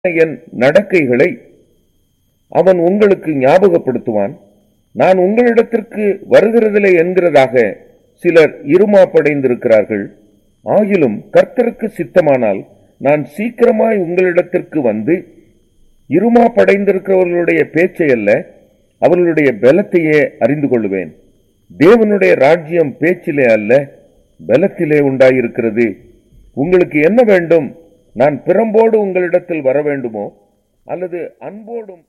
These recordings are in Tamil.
என் நடக்கைகளை அவன் உங்களுக்கு ஞாபகப்படுத்துவான் நான் உங்களிடத்திற்கு வருகிறதில்லை என்கிறதாக சிலர் இருமாப்படைந்திருக்கிறார்கள் ஆகிலும் கர்த்தருக்கு சித்தமானால் நான் சீக்கிரமாய் உங்களிடத்திற்கு வந்து இருமாப்படைந்திருக்கிறவர்களுடைய பேச்சை அல்ல அவர்களுடைய பலத்தையே அறிந்து கொள்ளுவேன் தேவனுடைய ராஜ்யம் பேச்சிலே அல்ல பலத்திலே உண்டாயிருக்கிறது உங்களுக்கு என்ன வேண்டும் நான் பிறம்போடு உங்களிடத்தில் வர வேண்டுமோ அல்லது அன்போடும்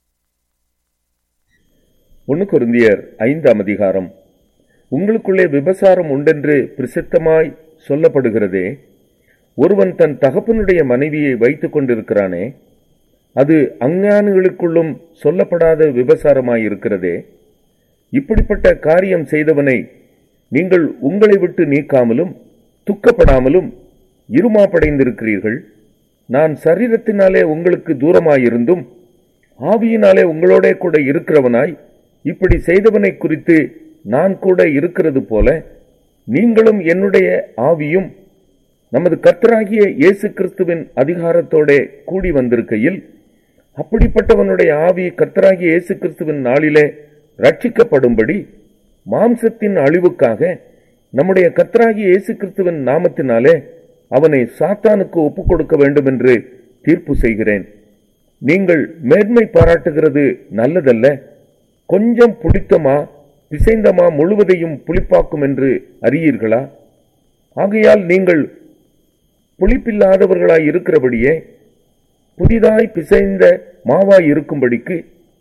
ஒன்னு கொருந்தியர் ஐந்தாம் அதிகாரம் உங்களுக்குள்ளே விபசாரம் உண்டென்று பிரசித்தமாய் சொல்லப்படுகிறதே ஒருவன் தன் தகப்பனுடைய மனைவியை வைத்துக் கொண்டிருக்கிறானே அது அஞ்ஞானிகளுக்குள்ளும் சொல்லப்படாத விபசாரமாய் இருக்கிறதே இப்படிப்பட்ட காரியம் செய்தவனை நீங்கள் உங்களை விட்டு நீக்காமலும் துக்கப்படாமலும் இருமாப்படைந்திருக்கிறீர்கள் நான் சரீரத்தினாலே உங்களுக்கு தூரமாயிருந்தும் ஆவியினாலே உங்களோட கூட இருக்கிறவனாய் இப்படி செய்தவனை குறித்து நான் கூட இருக்கிறது போல நீங்களும் என்னுடைய ஆவியும் நமது கர்த்தராகிய இயேசு கிறிஸ்துவின் அதிகாரத்தோட கூடி வந்திருக்கையில் அப்படிப்பட்டவனுடைய ஆவி கர்த்தராகிய இயேசு கிறிஸ்துவின் நாளிலே ரட்சிக்கப்படும்படி மாம்சத்தின் அழிவுக்காக நம்முடைய கர்த்தராகிய இயேசு கிறிஸ்துவின் நாமத்தினாலே அவனை சாத்தானுக்கு ஒப்புக் கொடுக்க வேண்டும் என்று தீர்ப்பு செய்கிறேன் நீங்கள் மேன்மை பாராட்டுகிறது நல்லதல்ல கொஞ்சம் புளித்தமா பிசைந்தமா முழுவதையும் புளிப்பாக்கும் என்று அறியீர்களா ஆகையால் நீங்கள் புளிப்பில்லாதவர்களாய் இருக்கிறபடியே புதிதாய் பிசைந்த மாவாய் இருக்கும்படிக்கு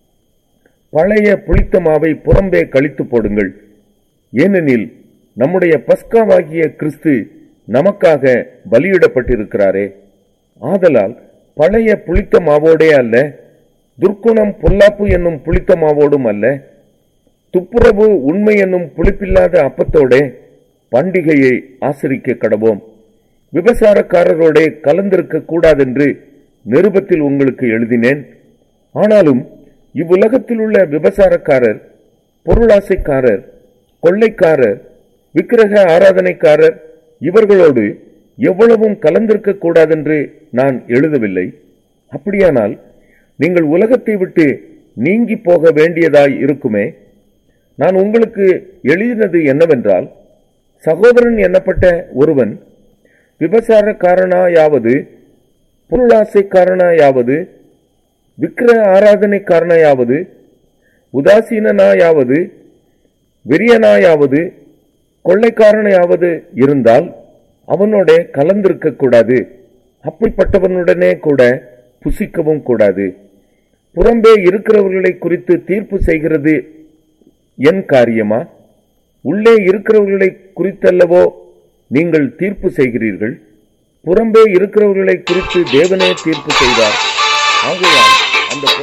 பழைய புளித்த மாவை புறம்பே கழித்து போடுங்கள் ஏனெனில் நம்முடைய பஸ்காவாகிய கிறிஸ்து நமக்காக பலியிடப்பட்டிருக்கிறாரே ஆதலால் பழைய புளித்த மாவோடே அல்ல துர்க்குணம் பொல்லாப்பு என்னும் புளித்த மாவோடும் அல்ல துப்புரவு உண்மை என்னும் புளிப்பில்லாத அப்பத்தோடே பண்டிகையை ஆசரிக்க கடவோம் விபசாரக்காரரோடே கலந்திருக்க கூடாதென்று நிருபத்தில் உங்களுக்கு எழுதினேன் ஆனாலும் இவ்வுலகத்தில் உள்ள விபசாரக்காரர் பொருளாசைக்காரர் கொள்ளைக்காரர் விக்கிரக ஆராதனைக்காரர் இவர்களோடு எவ்வளவும் கலந்திருக்க கூடாதென்று நான் எழுதவில்லை அப்படியானால் நீங்கள் உலகத்தை விட்டு நீங்கி போக வேண்டியதாய் இருக்குமே நான் உங்களுக்கு எழுதினது என்னவென்றால் சகோதரன் எண்ணப்பட்ட ஒருவன் விபசாரக்காரனாயாவது பொருளாசைக்காரனாயாவது விக்கிர ஆராதனைக்காரனாயாவது உதாசீனனாயாவது வெறியனாயாவது கொள்ளைக்காரனையாவது இருந்தால் அவனோட கலந்திருக்க கூடாது அப்படிப்பட்டவனுடனே கூட புசிக்கவும் கூடாது புறம்பே இருக்கிறவர்களை குறித்து தீர்ப்பு செய்கிறது என் காரியமா உள்ளே இருக்கிறவர்களை குறித்தல்லவோ நீங்கள் தீர்ப்பு செய்கிறீர்கள் புறம்பே இருக்கிறவர்களை குறித்து தேவனே தீர்ப்பு செய்தார் ஆகையால் அந்த